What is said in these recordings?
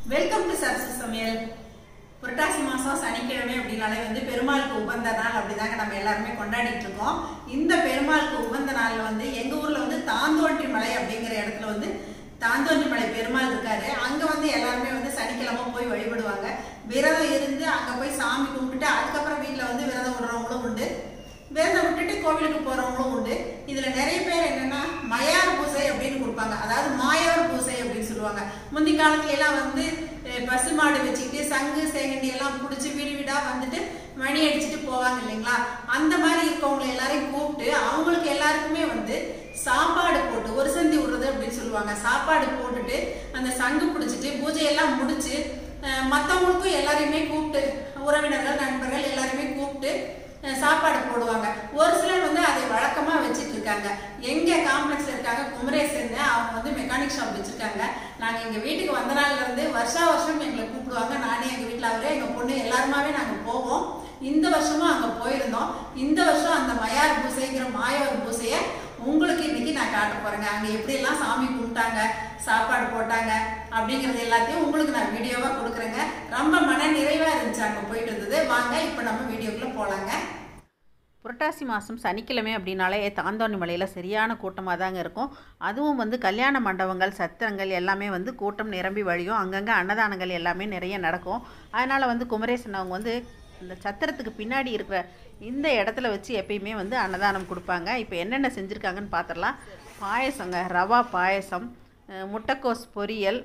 Welcome to Sarasu சமையல் புரட்டாசி மாசம் சனிக்கிழமை அப்படின்னாலே வந்து பெருமாளுக்கு உகந்த நாள் அப்படிதாங்க நம்ம எல்லாருமே கொண்டாடிட்டு இருக்கோம் இந்த பெருமாளுக்கு உகந்த நாள்ல வந்து எங்க ஊர்ல வந்து தாந்தோன்றி மலை அப்படிங்கிற இடத்துல வந்து தாந்தோன்றி மலை பெருமாள் இருக்காரு அங்க வந்து எல்லாருமே வந்து சனிக்கிழமை போய் வழிபடுவாங்க விரதம் இருந்து அங்க போய் சாமி கும்பிட்டுட்டு அதுக்கப்புறம் வீட்டுல வந்து விரதம் விடுறவங்களும் உண்டு விரதம் விட்டுட்டு கோவிலுக்கு போறவங்களும் உண்டு இதுல நிறைய பேர் என்னன்னா மயார் பூசை அப்படின்னு கொடுப்பாங்க அதாவது மாயார் பூசை அப்படின்னு சொல்லுவாங்க முந்தி காலத்துல எல்லாம் வந்து அஹ், பசுமாடு வச்சுக்கிட்டு சங்கு சேகண்டி எல்லாம் பிடிச்சி வீடு வீடா வந்துட்டு மணி அடிச்சுட்டு போவாங்க இல்லைங்களா அந்த மாதிரி இருக்கவங்களை எல்லாரையும் கூப்பிட்டு அவங்களுக்கு எல்லாருக்குமே வந்து சாப்பாடு போட்டு ஒரு சந்தி விடுறது அப்படின்னு சொல்லுவாங்க சாப்பாடு போட்டுட்டு அந்த சங்கு பிடிச்சிட்டு பூஜையெல்லாம் முடிச்சு அஹ், மத்தவங்களுக்கும் எல்லாரையுமே கூப்பிட்டு உறவினர்கள் நண்பர்கள் எல்லாரையுமே கூப்பிட்டு அஹ் சாப்பாடு போடுவாங்க ஒரு சிலர் வந்து அதை வழக்கமா வச்சிட்டு இருக்காங்க எங்க காம்ப்ளெக்ஸ்ல இருக்காங்க குமரேசன் அவங்க வந்து மெக்கானிக் ஷாப் வச்சிருக்காங்க நாங்க எங்க வீட்டுக்கு வந்த நாள்ல இருந்து வருஷா வருஷம் எங்களை கூப்பிடுவாங்க நானே எங்க வீட்டுல அவரே எங்க பொண்ணு எல்லாருமாவே நாங்க போவோம் இந்த வருஷமும் அங்க போயிருந்தோம் இந்த வருஷம் அந்த மயார் பூசைங்கிற மாயவர் பூசைய உங்களுக்கு இன்னைக்கு நான் காட்ட போறேங்க அங்க எப்படி எல்லாம் சாமி கும்பிட்டாங்க சாப்பாடு போட்டாங்க அப்படிங்கறது எல்லாத்தையும் உங்களுக்கு நான் வீடியோவா கொடுக்குறேங்க ரொம்ப மன நிறைவா இருந்துச்சு அங்க போயிட்டு இருந்தது வாங்க இப்ப நம்ம வீடியோக்குள்ள போலாங்க புரட்டாசி மாதம் சனிக்கிழமை அப்படின்னாலே தாந்தோணி மலையில் சரியான கூட்டமாக தாங்க இருக்கும் அதுவும் வந்து கல்யாண மண்டபங்கள் சத்திரங்கள் எல்லாமே வந்து கூட்டம் நிரம்பி வழியும் அங்கங்கே அன்னதானங்கள் எல்லாமே நிறைய நடக்கும் அதனால் வந்து குமரேசன் அவங்க வந்து இந்த சத்திரத்துக்கு பின்னாடி இருக்கிற இந்த இடத்துல வச்சு எப்பயுமே வந்து அன்னதானம் கொடுப்பாங்க இப்போ என்னென்ன செஞ்சுருக்காங்கன்னு பார்த்துடலாம் பாயசங்க ரவா பாயசம் அஹ் முட்டைக்கோஸ் பொரியல்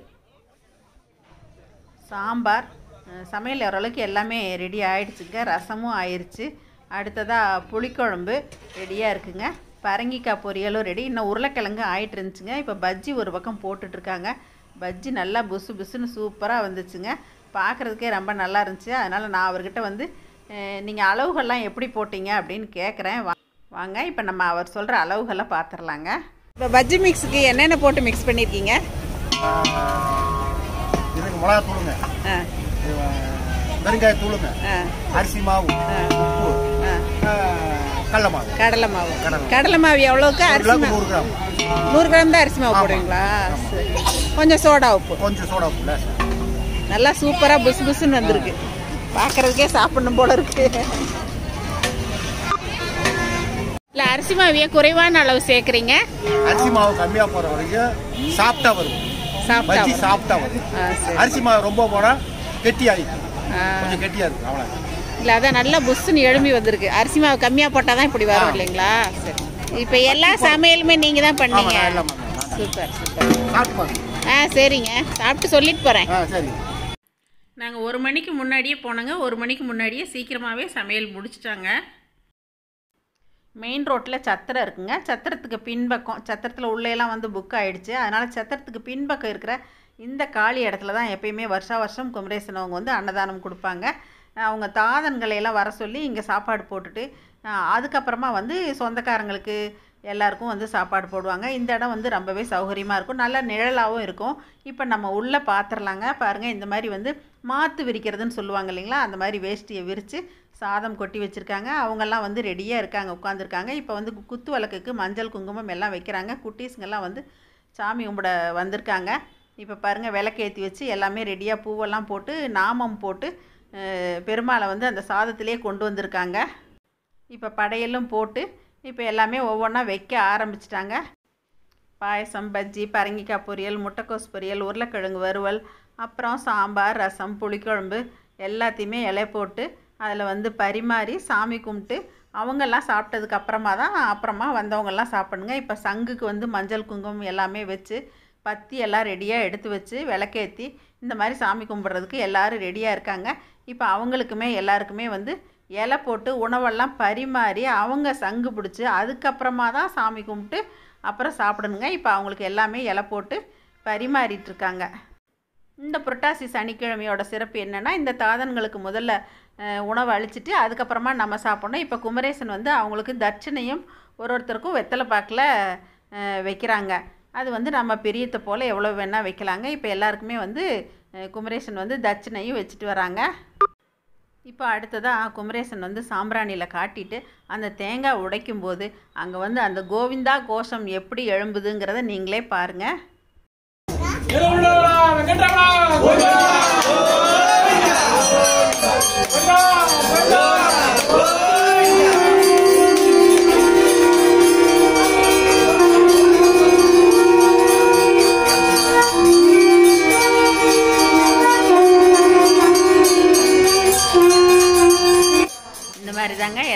சாம்பார் அஹ் சமையல் ஓரளவுக்கு எல்லாமே ரெடி ஆயிடுச்சுங்க ரசமும் ஆயிடுச்சு அடுத்ததாக புளிக்குழம்பு ரெடியாக இருக்குங்க பரங்கிக்காய் பொரியலும் ரெடி இன்னும் உருளைக்கிழங்கு ஆயிட்டு இருந்துச்சுங்க இப்போ பஜ்ஜி ஒரு பக்கம் போட்டுட்ருக்காங்க பஜ்ஜி நல்லா புசு புசுன்னு சூப்பராக வந்துச்சுங்க பார்க்குறதுக்கே ரொம்ப நல்லா இருந்துச்சு அதனால் நான் அவர்கிட்ட வந்து நீங்கள் அளவுகள்லாம் எப்படி போட்டீங்க அப்படின்னு கேட்குறேன் வா வாங்க இப்போ நம்ம அவர் சொல்கிற அளவுகளை பார்த்துடலாங்க இப்போ பஜ்ஜி மிக்ஸுக்கு என்னென்ன போட்டு மிக்ஸ் பண்ணியிருக்கீங்க இதுக்கு மிளகா தூளுங்க ஆ பெருங்காய தூளுங்க ஆ அரிசி மாவு உப்பு ஆ ஆ, கடல மாவு கடலை மாவு கடலை. கடலை மாவு எவ்வளோக்கு ஒரு அரிசி கிலோக்கு மாவு நூறு கிராம் நூறு கிராம் தான் அரிசி மாவு ஆமா. போடுவீங்களா சரி கொஞ்சம் சோடா உப்பு கொஞ்சம் சோடா உப்புல நல்லா சூப்பராக புசு புசுன்னு வந்திருக்கு பார்க்கறதுக்கே சாப்பிடணும் போல இருக்கு இல்லை அரிசி மாவியை குறைவான அளவு சேர்க்குறீங்க அரிசி மாவு கம்மியா போற வரைக்கும் சாப்பிட்டா வரும் சாப்பிட்டா பஜ்ஜி வரும். சாப்பிட்டா வரும் ஆ சரி அரிசி மாவு ரொம்ப போனா கெட்டி ஆயிடும் ஆ கொஞ்சம் கெட்டியா இருக்கு அவ்வளோ இல்லை அதான் நல்லா புஷ்ஷுன்னு எழும்பி வந்திருக்கு அரிசி மாவு கம்மியாக போட்டால் தான் இப்படி வரும் ஆ. இல்லைங்களா சரி இப்போ எல்லா சமையலுமே நீங்கள் தான் பண்ணீங்க ஆமா, எல்லாம் பண்ணேன். நான் சூப்பர் சூப்பர் சாப்பிட்டு பாருங்க ஆ சரிங்க சாப்பிட்டு சொல்லிட்டு போகிறேன் ஆ சரி நாங்கள் ஒரு மணிக்கு முன்னாடியே போனோங்க ஒரு மணிக்கு முன்னாடியே சீக்கிரமாகவே சமையல் முடிச்சிட்டாங்க மெயின் ரோட்டில் சத்திரம் இருக்குங்க சத்திரத்துக்கு பின்பக்கம் சத்திரத்தில் உள்ளேலாம் வந்து புக் ஆயிடுச்சு அதனால் சத்திரத்துக்கு பின்பக்கம் இருக்கிற இந்த காலி இடத்துல தான் எப்பயுமே வருஷா வருஷம் குமரேசன் அவங்க வந்து அன்னதானம் கொடுப்பாங்க அவங்க தாதன்களை எல்லாம் வர சொல்லி இங்கே சாப்பாடு போட்டுட்டு அஹ், அதுக்கப்புறமா வந்து சொந்தக்காரங்களுக்கு எல்லாருக்கும் வந்து சாப்பாடு போடுவாங்க இந்த இடம் வந்து ரொம்பவே சௌகரியமாக இருக்கும் நல்ல நிழலாகவும் இருக்கும் இப்போ நம்ம உள்ளே பார்த்துடலாங்க பாருங்கள் இந்த மாதிரி வந்து மாற்று விரிக்கிறதுன்னு சொல்லுவாங்க இல்லைங்களா அந்த மாதிரி வேஷ்டியை விரித்து சாதம் கொட்டி வச்சுருக்காங்க அவங்கெல்லாம் வந்து ரெடியாக இருக்காங்க உட்காந்துருக்காங்க இப்போ வந்து கு- குத்து விளக்குக்கு மஞ்சள் குங்குமம் எல்லாம் வைக்கிறாங்க குட்டீஸுங்கெல்லாம் வந்து சாமி கும்பிட வந்திருக்காங்க இப்போ பாருங்கள் விளக்கேற்றி வச்சு எல்லாமே ரெடியாக பூவெல்லாம் போட்டு நாமம் போட்டு அஹ், பெருமாளை வந்து அந்த சாதத்திலே கொண்டு வந்திருக்காங்க இப்போ படையலும் போட்டு இப்போ எல்லாமே ஒவ்வொன்றா வைக்க ஆரம்பிச்சிட்டாங்க பாயசம் பஜ்ஜி பரங்கிக்காய் பொரியல் முட்டைக்கோஸ் பொரியல் உருளைக்கிழங்கு வறுவல் அப்புறம் சாம்பார் ரசம் புளிக்குழம்பு எல்லாத்தையுமே இலை போட்டு அதில் வந்து பரிமாறி சாமி கும்பிட்டு அவங்கெல்லாம் சாப்பிட்டதுக்கு அப்புறமா தான் அப்புறமா வந்தவங்கெல்லாம் சாப்பிடுங்க இப்போ சங்குக்கு வந்து மஞ்சள் குங்குமம் எல்லாமே வச்சு பத்தி எல்லாம் ரெடியாக எடுத்து வச்சு விளக்கேற்றி இந்த மாதிரி சாமி கும்பிட்றதுக்கு எல்லாரும் ரெடியாக இருக்காங்க இப்போ அவங்களுக்குமே எல்லாருக்குமே வந்து இலை போட்டு உணவெல்லாம் பரிமாறி அவங்க சங்கு பிடிச்சி அதுக்கப்புறமா தான் சாமி கும்பிட்டு அப்புறம் சாப்பிடணுங்க இப்போ அவங்களுக்கு எல்லாமே இலை போட்டு பரிமாறிட்டு இருக்காங்க இந்த புரட்டாசி சனிக்கிழமையோட சிறப்பு என்னென்னா இந்த தாதன்களுக்கு முதல்ல அஹ், உணவு அழிச்சிட்டு அதுக்கப்புறமா நம்ம சாப்பிடணும் இப்போ குமரேசன் வந்து அவங்களுக்கு தட்சணையும் ஒரு ஒருத்தருக்கும் வெத்தலை பாக்கில் வைக்கிறாங்க அது வந்து நம்ம பெரியத்தை போல் எவ்வளோ வேணால் வைக்கலாங்க இப்போ எல்லாருக்குமே வந்து அஹ், குமரேசன் வந்து தட்சணையும் வச்சுட்டு வராங்க இப்போ அடுத்ததாக குமரேசன் வந்து சாம்பிராணியில் காட்டிட்டு அந்த தேங்காய் உடைக்கும் போது அங்கே வந்து அந்த கோவிந்தா கோஷம் எப்படி எழும்புதுங்கிறத நீங்களே பாருங்கள் வெங்கட்ரமணா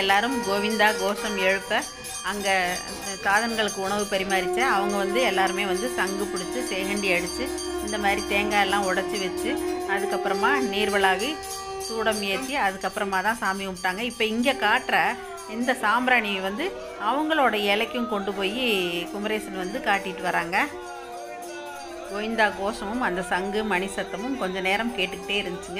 எல்லாரும் கோவிந்தா கோஷம் எழுப்ப அங்கே சாதன்களுக்கு உணவு பரிமாறிச்ச அவங்க வந்து எல்லாருமே வந்து சங்கு பிடிச்சி சேகண்டி அடித்து இந்த மாதிரி தேங்காய் எல்லாம் உடச்சி வச்சு அதுக்கப்புறமா நீர்வளாவி சூடம் ஏற்றி அதுக்கப்புறமா தான் சாமி கும்பிட்டாங்க இப்போ இங்கே காட்டுற இந்த சாம்பிராணி வந்து அவங்களோட இலைக்கும் கொண்டு போய் குமரேசன் வந்து காட்டிட்டு வராங்க கோவிந்தா கோஷமும் அந்த சங்கு மணி சத்தமும் கொஞ்ச நேரம் கேட்டுக்கிட்டே இருந்துச்சுங்க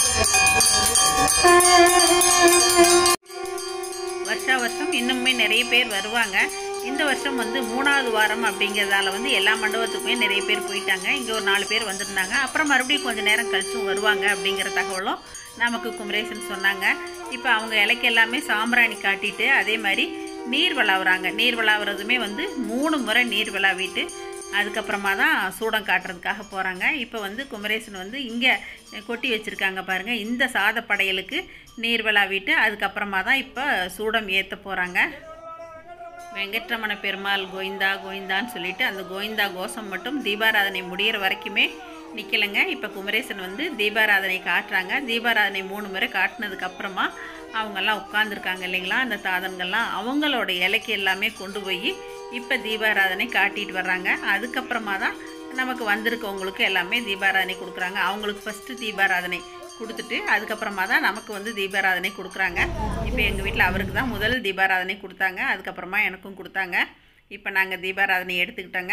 வருஷா வருஷம் இன்னுமே நிறைய பேர் வருவாங்க இந்த வருஷம் வந்து மூணாவது வாரம் அப்படிங்கிறதால வந்து எல்லா மண்டபத்துக்குமே நிறைய பேர் போயிட்டாங்க இங்கே ஒரு நாலு பேர் வந்திருந்தாங்க அப்புறம் மறுபடியும் கொஞ்சம் நேரம் கழிச்சும் வருவாங்க அப்படிங்கிற தகவலும் நமக்கு குமரேசன் சொன்னாங்க இப்போ அவங்க இலைக்கு எல்லாமே சாம்பிராணி காட்டிட்டு அதே மாதிரி நீர் விளாவுறாங்க நீர் விளாவுறதுமே வந்து மூணு முறை நீர் விளாவிட்டு அதுக்கப்புறமா தான் சூடம் காட்டுறதுக்காக போகிறாங்க இப்போ வந்து குமரேசன் வந்து இங்கே கொட்டி வச்சுருக்காங்க பாருங்கள் இந்த சாதப்படையலுக்கு நீர் விளாவிட்டு அதுக்கப்புறமா தான் இப்போ சூடம் ஏற்ற போகிறாங்க வெங்கட்ரமண பெருமாள் கோவிந்தா கோவிந்தான்னு சொல்லிட்டு அந்த கோவிந்தா கோஷம் மட்டும் தீபாராதனை முடியிற வரைக்குமே நிற்கலைங்க இப்போ குமரேசன் வந்து தீபாராதனை காட்டுறாங்க தீபாராதனை மூணு முறை காட்டினதுக்கு அப்புறமா அவங்கெல்லாம் உட்காந்துருக்காங்க இல்லைங்களா அந்த தாதன்கள்லாம் அவங்களோட இலைக்கு எல்லாமே கொண்டு போய் இப்போ தீபாராதனை காட்டிட்டு வர்றாங்க அதுக்கப்புறமா தான் நமக்கு வந்திருக்கவங்களுக்கு எல்லாமே தீபாராதனை கொடுக்குறாங்க அவங்களுக்கு ஃபஸ்ட்டு தீபாராதனை கொடுத்துட்டு அதுக்கப்புறமா தான் நமக்கு வந்து தீபாராதனை கொடுக்குறாங்க இப்போ எங்கள் வீட்டில் அவருக்கு தான் முதல் தீபாராதனை கொடுத்தாங்க அதுக்கப்புறமா எனக்கும் கொடுத்தாங்க இப்போ நாங்கள் தீபாராதனை எடுத்துக்கிட்டோங்க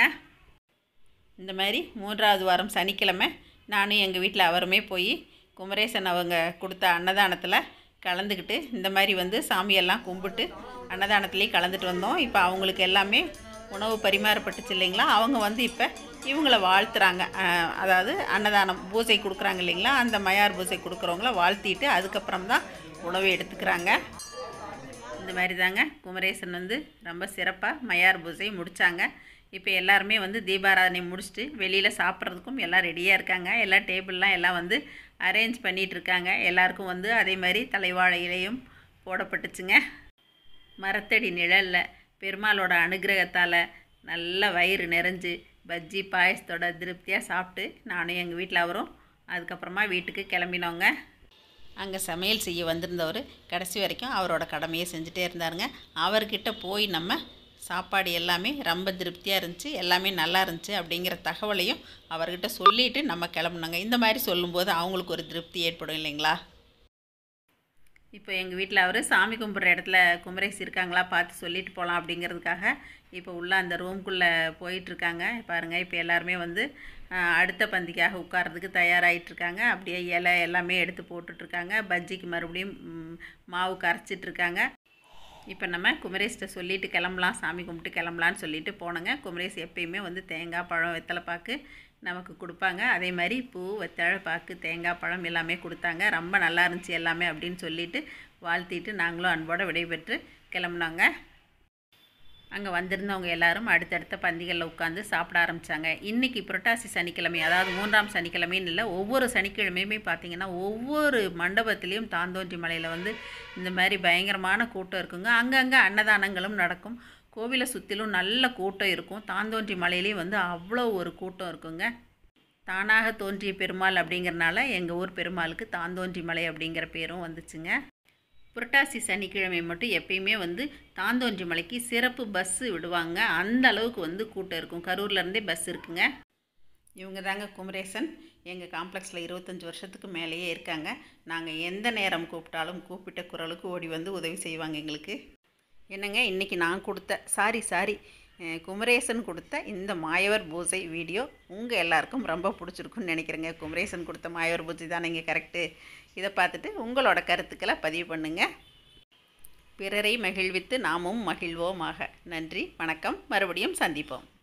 இந்த மாதிரி மூன்றாவது வாரம் சனிக்கிழமை நானும் எங்கள் வீட்டில் அவருமே போய் குமரேசன் அவங்க கொடுத்த அன்னதானத்தில் கலந்துக்கிட்டு இந்த மாதிரி வந்து சாமியெல்லாம் கும்பிட்டு அன்னதானத்துலேயும் கலந்துட்டு வந்தோம் இப்போ அவங்களுக்கு எல்லாமே உணவு பரிமாறப்பட்டுச்சு இல்லைங்களா அவங்க வந்து இப்போ இவங்கள வாழ்த்துறாங்க அஹ், அதாவது அன்னதானம் பூஜை கொடுக்குறாங்க இல்லைங்களா அந்த மயார் பூஜை கொடுக்குறவங்கள வாழ்த்திட்டு அதுக்கப்புறம் தான் உணவு எடுத்துக்கிறாங்க இந்த மாதிரி தாங்க குமரேசன் வந்து ரொம்ப சிறப்பாக மயார் பூஜை முடித்தாங்க இப்போ எல்லாருமே வந்து தீபாராதனை முடிச்சுட்டு வெளியில் சாப்பிட்றதுக்கும் எல்லாம் ரெடியாக இருக்காங்க எல்லாம் டேபிள்லாம் எல்லாம் வந்து அரேஞ்ச் பண்ணிகிட்டு இருக்காங்க எல்லாருக்கும் வந்து அதே மாதிரி தலைவாழை இலையும் போடப்பட்டுச்சுங்க மரத்தடி நிழலில் பெருமாளோட அனுகிரகத்தால் நல்ல வயிறு நிறைஞ்சு பஜ்ஜி பாயசத்தோட திருப்தியாக சாப்பிட்டு நானும் எங்கள் வீட்டில் அவரும் அதுக்கப்புறமா வீட்டுக்கு கிளம்பினோங்க அங்கே சமையல் செய்ய வந்திருந்தவர் கடைசி வரைக்கும் அவரோட கடமையை செஞ்சுட்டே இருந்தாருங்க அவர்கிட்ட போய் நம்ம சாப்பாடு எல்லாமே ரொம்ப திருப்தியாக இருந்துச்சு எல்லாமே நல்லா இருந்துச்சு அப்படிங்கிற தகவலையும் அவர்கிட்ட சொல்லிட்டு நம்ம கிளம்புனோங்க இந்த மாதிரி சொல்லும்போது அவங்களுக்கு ஒரு திருப்தி ஏற்படும் இல்லைங்களா இப்போ எங்கள் வீட்டில் அவர் சாமி கும்பிட்ற இடத்துல குமரேசி இருக்காங்களா பார்த்து சொல்லிட்டு போகலாம் அப்படிங்கிறதுக்காக இப்போ உள்ள அந்த ரூம்குள்ளே போயிட்டுருக்காங்க பாருங்கள் இப்போ எல்லாருமே வந்து ஆஹ், அடுத்த பந்திக்காக உட்கார்றதுக்கு தயாராகிட்டு இருக்காங்க அப்படியே இலை எல்லாமே எடுத்து போட்டுட்ருக்காங்க பஜ்ஜிக்கு மறுபடியும் ம், மாவு கரைச்சிட்டு இருக்காங்க இப்போ நம்ம குமரேஷ்கிட்ட சொல்லிட்டு கிளம்பலாம் சாமி கும்பிட்டு கிளம்பலான்னு சொல்லிட்டு போனோங்க குமரேஷ் எப்பயுமே வந்து தேங்காய் பழம் வெத்தலை பாக்கு நமக்கு கொடுப்பாங்க அதே மாதிரி பூ வெத்தலை பாக்கு தேங்காய் பழம் எல்லாமே கொடுத்தாங்க ரொம்ப நல்லா இருந்துச்சு எல்லாமே அப்படின்னு சொல்லிட்டு வாழ்த்திட்டு நாங்களும் அன்போடு விடைபெற்று கிளம்புனாங்க அங்கே வந்திருந்தவங்க எல்லாரும் அடுத்தடுத்த பந்திகளில் உட்காந்து சாப்பிட ஆரம்பித்தாங்க இன்றைக்கி புரட்டாசி சனிக்கிழமை அதாவது மூன்றாம் சனிக்கிழமைன்னு இல்லை ஒவ்வொரு சனிக்கிழமையுமே பார்த்தீங்கன்னா ஒவ்வொரு மண்டபத்துலேயும் தாந்தோன்றி மலையில் வந்து இந்த மாதிரி பயங்கரமான கூட்டம் இருக்குங்க அங்கங்கே அன்னதானங்களும் நடக்கும் கோவிலை சுற்றிலும் நல்ல கூட்டம் இருக்கும் தாந்தோன்றி மலையிலையும் வந்து அவ்வளோ ஒரு கூட்டம் இருக்குங்க தானாக தோன்றிய பெருமாள் அப்படிங்கிறனால எங்கள் ஊர் பெருமாளுக்கு தாந்தோன்றி மலை அப்படிங்கிற பேரும் வந்துச்சுங்க புரட்டாசி சனிக்கிழமை மட்டும் எப்பயுமே வந்து தாந்தோன்றி மலைக்கு சிறப்பு பஸ்ஸு விடுவாங்க அந்த அளவுக்கு வந்து கூட்டம் இருக்கும் கரூர்லேருந்தே பஸ் இருக்குங்க இவங்க தாங்க குமரேசன் எங்கள் காம்ப்ளெக்ஸில் இருபத்தஞ்சி வருஷத்துக்கு மேலேயே இருக்காங்க நாங்கள் எந்த நேரம் கூப்பிட்டாலும் கூப்பிட்ட குரலுக்கு ஓடி வந்து உதவி செய்வாங்க எங்களுக்கு என்னங்க இன்றைக்கி நான் கொடுத்த சாரி சாரி அஹ், குமரேசன் கொடுத்த இந்த மாயவர் பூஜை வீடியோ உங்கள் எல்லாருக்கும் ரொம்ப பிடிச்சிருக்குன்னு நினைக்கிறேங்க குமரேசன் கொடுத்த மாயவர் பூஜை தானேங்க கரெக்டு இதை பார்த்துட்டு உங்களோட கருத்துக்களை பதிவு பண்ணுங்கள் பிறரை மகிழ்வித்து நாமும் மகிழ்வோமாக நன்றி வணக்கம் மறுபடியும் சந்திப்போம்